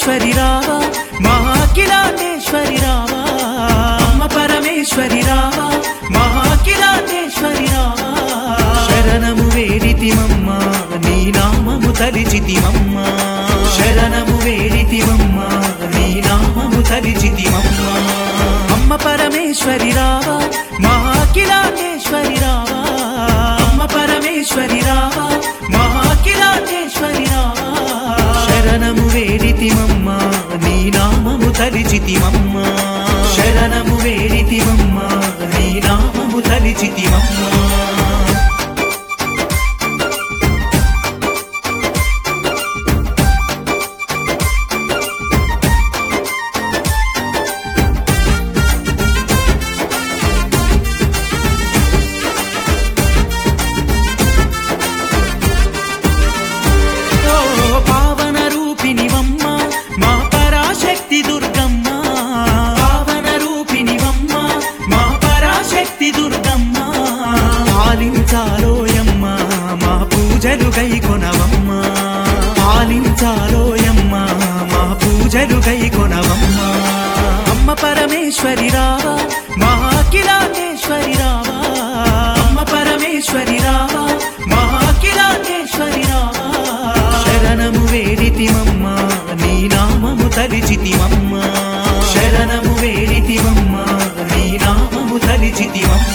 పరమేశ్వరి రావా మా అఖిలాండేశ్వరి రావా అమ్మ పరమేశ్వరి రావా మా అఖిలాండేశ్వరి రావా శరణము వేడితిమమ్మ నీ నామము తలిచితిమమ్మ శరణము వేడితిమమ్మ నీ నామము తలిచితిమమ్మ అమ్మ పరమేశ్వరి రావా మా అఖిలాండేశ్వరి రావా అమ్మ పరమేశ్వరి రావా మా అఖిలాండేశ్వరి రావా శరణము వేడితిమమ్మ నీ నామము తలిచితిమమ్మ శరణము వేడితిమమ్మ నీ నామము తలిచితిమమ్మ ఓ పావన రూపిణివమ్మ మా పరాశక్తి దుర్గమ్మ పావన రూపిణివమ్మ మా పరాశక్తి దుర్గమ్మ పాలించాలోయమ్మ మా పూజలు గైకొనవమ్మ పాలించాలోయమ్మ మా పూజలు గైకొనవమ్మ అమ్మ పరమేశ్వరి రావా మా అఖిలాండేశ్వరి రావా అమ్మ పరమేశ్వరి రావా మా అఖిలాండేశ్వరి రావా శరణము వేడితిమమ్మ నీ నామము తలిచితిమమ్మ శరణము వేడితిమమ్మ నీ నామము తలిచితిమమ్మ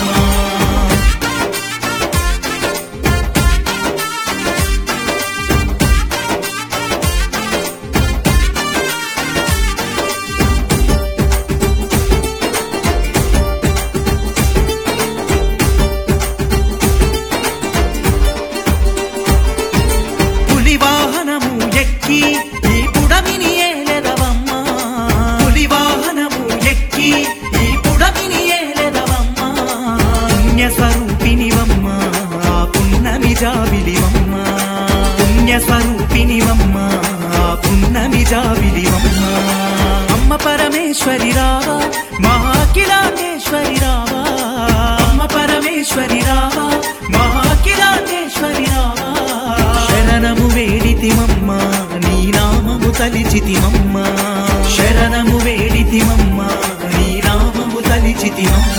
పులి వాహనము ఎక్కి ఈ పుడమిని ఏలెదవమ్మ పులి వాహనము ఎక్కి ఈ పుడమిని ఏలెదవమ్మ పుణ్య స్వరూపినివమ్మ ఆ పున్నమి జాబిలివమ్మ పుణ్య స్వరూపినివమ్మ ఆ పున్నమి జాబిలివమ్మ అమ్మ పరమేశ్వరి రావా మా అఖిలాండేశ్వరి రావా అమ్మ పరమేశ్వరి రావా మా అఖిలాండేశ్వరి రావా శరణము వేడితిమమ్మ నీ నామము తలిచితిమమ్మ శరణము వేడితిమమ్మ నీ నామము తలిచితిమమ్మ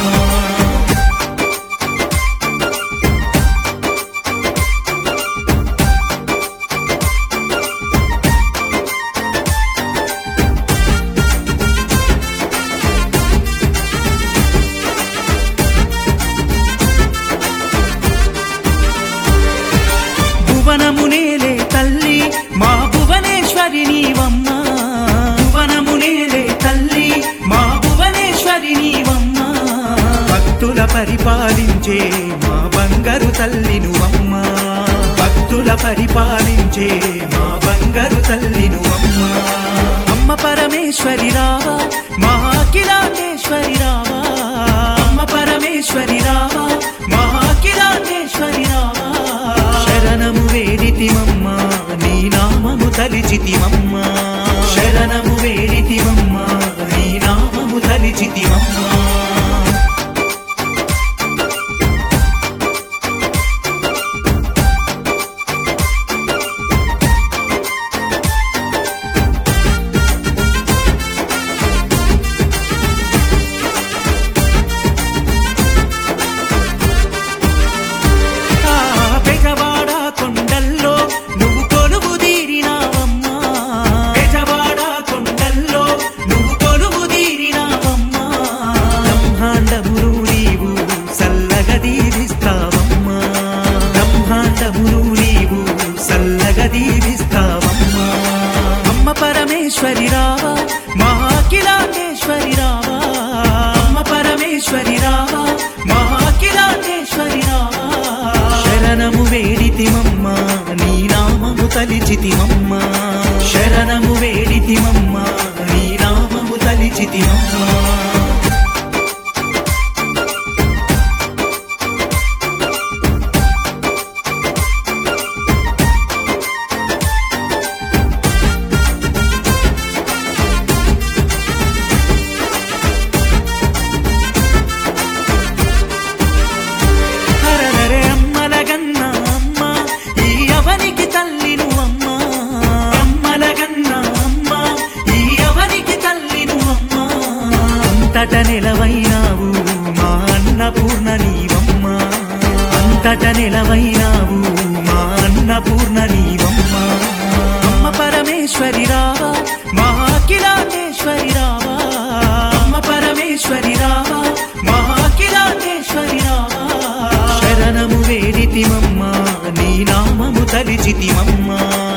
భువనమునేలే తల్లి మా భువనేశ్వరి నీవమ్మ భువనమునేలే తల్లి మా భువనేశ్వరి నీవమ్మ భక్తుల పరిపాలించే మా బంగారు తల్లి నువ్వమ్మ భక్తుల పరిపాలించే మా బంగారు తల్లి నువ్వమ్మ అమ్మ పరమేశ్వరి రావా మా అఖిలాండేశ్వరి రావా అమ్మ పరమేశ్వరి రావా మా అఖిలాండేశ్వరి రావా శరణము వేడితిమమ్మ నీ నామము తలిచితిమమ్మ శరణము వేడితిమమ్మ నీ నామము తలిచితిమమ్మ ఆ బెజవాడ కొండల్లో నువ్వు కొలువు తీరినావమ్మా బెజవాడ కొండల్లో నువ్వు కొలువు తీరినావమ్మా బ్రహ్మాండములు నీవు సల్లగా దీవిస్తావమ్మా బ్రహ్మాండములు నీవు సల్లగా దీవిస్తావమ్మా అమ్మ పరమేశ్వరి రావా మా అఖిలాండేశ్వరి రావా అమ్మ పరమేశ్వరి రావా మా అఖిలాండేశ్వరి రావా శరణము వేడితిమమ్మ నీ నామము తలిచితిమమ్మ శరణము వేడితిమమ్మ నీ నామము తలిచితిమమ్మ హరహరే అమ్మలగన్న అమ్మ ఈ అవనికి తల్లి నువ్వమ్మ హరినామా శరణము వేడితిమమ్మా నీ నామము తలిచితిమమ్మా